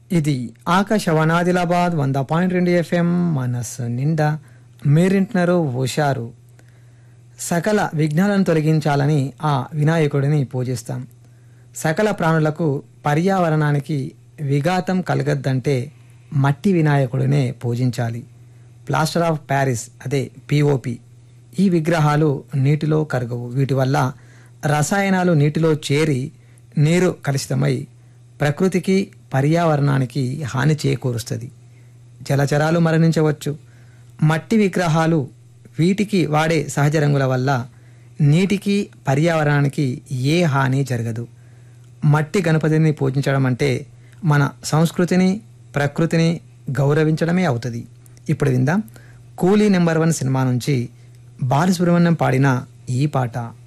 ఇది ఆకాశవాణి ఆదిలాబాద్ వంద పాయింట్ రెండు ఎఫ్ఎం మనస్సు నిండా మీరింటున్నారు హుషారు సకల విఘ్నాలను తొలగించాలని ఆ వినాయకుడిని పూజిస్తాం సకల ప్రాణులకు పర్యావరణానికి విఘాతం కలగద్దంటే మట్టి వినాయకుడినే పూజించాలి ప్లాస్టర్ ఆఫ్ ప్యారిస్ అదే పిఓపి ఈ విగ్రహాలు నీటిలో కరగవు వీటి వల్ల రసాయనాలు నీటిలో చేరి నీరు కలుషితమై ప్రకృతికి పర్యావరణానికి హాని చేకూరుస్తుంది జలచరాలు మరణించవచ్చు మట్టి విగ్రహాలు వీటికి వాడే సహజ రంగుల వల్ల నీటికి పర్యావరణానికి ఏ హాని జరగదు మట్టి గణపతిని పూజించడం అంటే మన సంస్కృతిని ప్రకృతిని గౌరవించడమే అవుతుంది ఇప్పుడు విందాం కూలీ నెంబర్ వన్ సినిమా నుంచి బాలసుబ్రహ్మణ్యం పాడిన ఈ పాట